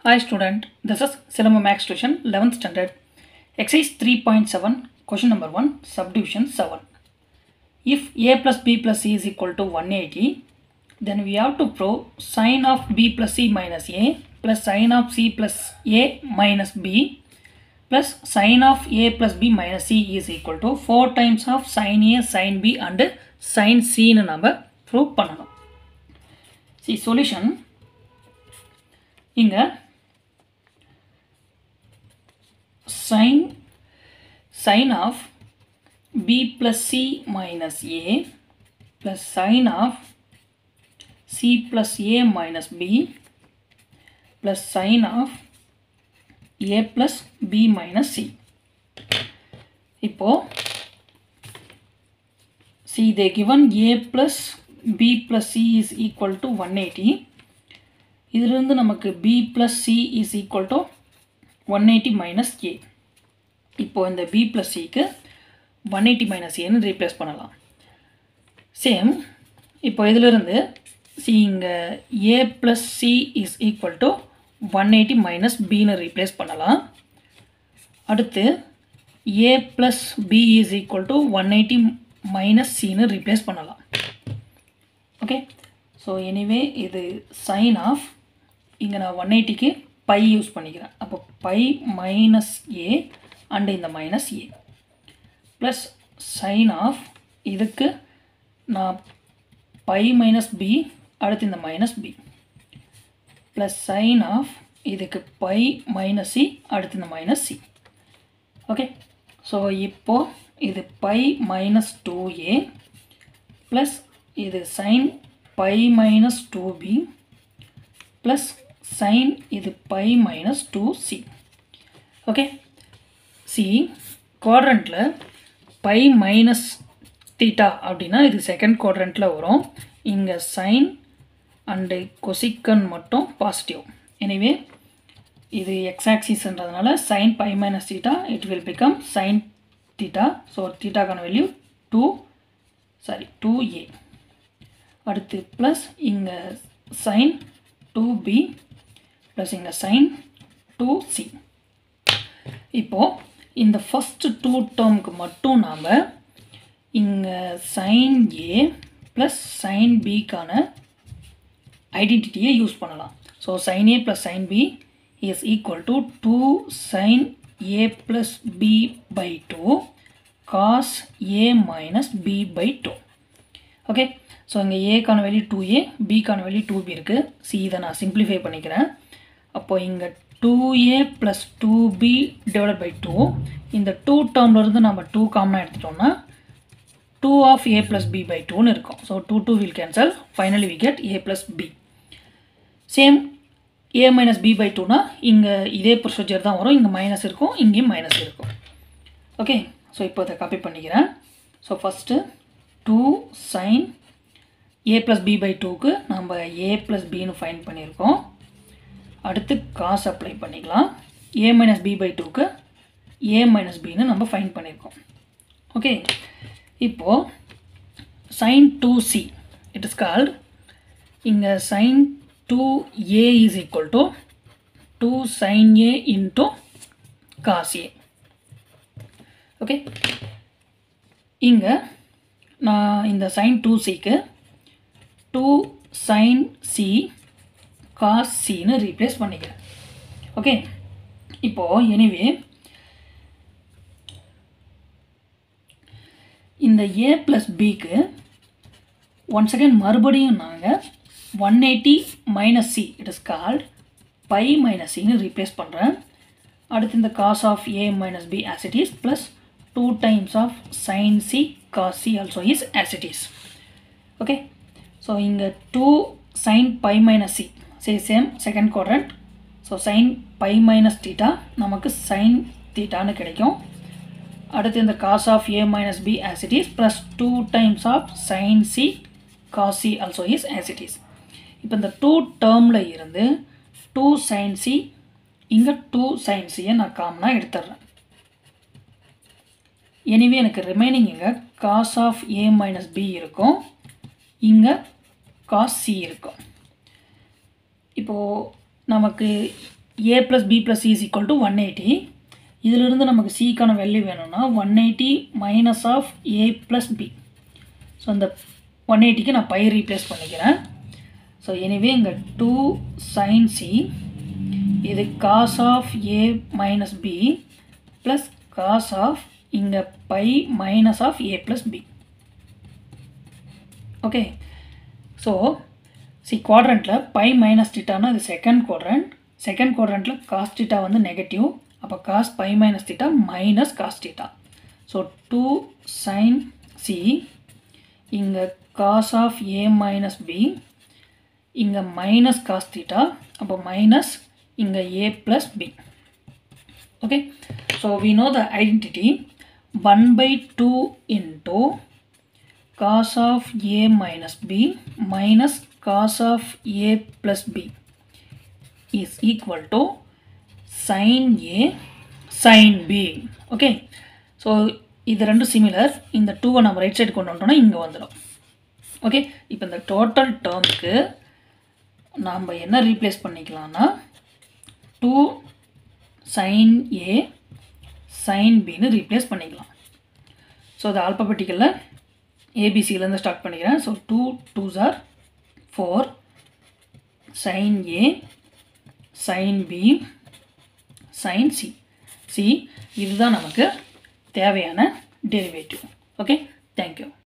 Hi student, this is Silama Max Tuition 11th standard. Exercise 3.7, question number 1, subdivision 7. If a plus b plus c is equal to 180, then we have to prove sine of b plus c minus a plus sine of c plus a minus b plus sine of a plus b minus c is equal to 4 times of sine a sine b and sine c னு நம்ம prove பண்ணணும் see solution இங்க sin sin of b plus c minus a plus sin of c plus a minus b plus sin of a plus b minus c இப்போ see they given a plus b plus c is equal to 180 இதிலிருந்து நமக்கு b plus c is equal to 180 minus a இப்போ இந்த b plus cக்கு 180 minus a னு replace பண்ணலாம் same இப்போ இதிலிருந்து சி இங்கே a plus c is equal to 180 minus b னு ரீப்ளேஸ் பண்ணலாம் அடுத்து a plus b is equal to 180 minus c னு ரீப்ளேஸ் பண்ணலாம் ஓகே ஸோ எனிவே இது சைன் ஆஃப் இங்கே நான் ஒன் எயிட்டிக்கு பை யூஸ் பண்ணிக்கிறேன் அப்போ பை மைனஸ் ஏ அண்டு இந்த minus A plus sine of இதுக்கு நான் பை மைனஸ் பி அடுத்து இந்த minus B plus sine of இதுக்கு பை மைனஸ் சி அடுத்து இந்த மைனஸ் சி ஓகே ஸோ இப்போது இது pi minus two A plus இது sine pi minus two B plus sine இது pi minus two C okay C குவாட்ரண்ட்டில் பை மைனஸ் தீட்டா அப்படின்னா இது செகண்ட் குவாட்ரண்ட்டில் வரும் இங்கே சைன் அண்டு கொசிக்கன் மட்டும் பாசிட்டிவ் எனிவே இது எக்ஸ் ஆக்சிஸ்ன்றதுனால sine pi minus theta it will become sine theta so தீட்டாக்கான value two sorry two A அடுத்து ப்ளஸ் இங்கே சைன் டூ பி ப்ளஸ் இங்கே சைன் டூ சி இப்போது இந்த ஃபஸ்ட்டு டூ டேர்முக்கு மட்டும் நாம் இங்கே சைன் ஏ ப்ளஸ் சைன் பிக்கான ஐடென்டிட்டியை யூஸ் பண்ணலாம் so sine A plus sine B is equal to two sine A plus B by two cos A minus B by two okay so இங்கே ஏக்கான value two A பிக்கான value two B இருக்குது C இதை நான் simplify பண்ணிக்கிறேன் அப்போ இங்கே two A plus two B divide by two இந்த டூ டேர்ம்லேருந்து நம்ம டூ காமனாக எடுத்துட்டோம்னா two of A plus B by டூன்னு இருக்கும் so two two will cancel finally we get A plus B same A minus B by டூனா இங்கே இதே ப்ரொசீஜர் தான் வரும் இங்கே மைனஸ் இருக்கும் இங்கேயும் மைனஸ் இருக்கும் ஓகே ஸோ இப்போ இதை காப்பி பண்ணிக்கிறேன் so first two sine A plus B by டூக்கு நம்ம ஏ ப்ளஸ் பின்னு ஃபைன் பண்ணியிருக்கோம் அடுத்து காசு அப்ளை பண்ணிக்கலாம் ஏ மைனஸ் பி பை டூக்கு ஏ மைனஸ் பின்னு நம்ம ஃபைன் பண்ணியிருக்கோம் ஓகே இப்போது sine two C it is called இங்கே sine two A is equal to two sine A into cos A okay இங்கே நான் இந்த சைன் டூ சிக்கு டூ சைன் சி காஸ் சின்னு ரீப்ளேஸ் பண்ணிக்கிறேன் ஓகே இப்போது எனிவே இந்த ஏ ப்ளஸ் பிக்கு ஒன் செகண்ட் மறுபடியும் நாங்கள் one eighty minus C it is called pi minus சின்னு ரீப்ளேஸ் பண்ணுறேன் அடுத்து இந்த cos of A minus B as it is plus two times of sine C cos C also is as it is okay so இங்கே two sine pi minus C say same second quadrant so sine pi minus theta நமக்கு sine தீட்டான்னு கிடைக்கும் அடுத்து இந்த cos of A minus B as it is plus two times of sine C cos C also is as it is இப்போ இந்த two டேர்மில் இருந்து two sine C இங்கே டூ சைன் சியை நான் காமனாக எடுத்துட்றேன் எனிவே எனக்கு ரிமைனிங் இங்கே cos of A minus B இருக்கும் இங்கே காஸ் சி இருக்கும் இப்போது நமக்கு A plus B plus C is equal to one eighty இதிலிருந்து நமக்கு சிக்கான வேல்யூ வேணும்னா one eighty minus of A plus B so அந்த ஒன் எயிட்டிக்கு நான் பை ரீப்ளேஸ் பண்ணிக்கிறேன் ஸோ எனிவே இங்கே டூ சைன் சி இது cos of A minus B plus cos of இங்கே pi minus of A plus B okay so C குவாட்ரண்ட்டில் pi minus டிட்டானா இது செகண்ட் குவாட்ரண்ட் செகண்ட் குவாட்ரண்ட்டில் காஸ் டிட்டா வந்து negative அப்போ cos pi minus theta minus cos theta so two sine C இங்கே cos of A minus B இங்கே minus cos theta அப்போ minus இங்கே A plus B okay so we know the identity one by two into cos of a minus b minus cos of a plus b is equal to sin a sin b okay so இது ரெண்டும் similar இந்த டூவை நம்ம right side கொண்டு வந்துட்டோம்னா இங்கே வந்துடும் okay இப்போ இந்த டோட்டல் டேர்ம்க்கு நாம் என்ன ரீப்ளேஸ் பண்ணிக்கலாம்னா டூ சைன் ஏ சைன் பின்னு ரீப்ளேஸ் பண்ணிக்கலாம் ஸோ அது ஆல்பபெட்டிக்கலில் ஏபிசிலேருந்து ஸ்டார்ட் பண்ணிக்கிறேன் so two twos are four sine A sine B sine C C இதுதான் நமக்கு தேவையான டெரிவேட்டிவ் ஓகே தேங்க்யூ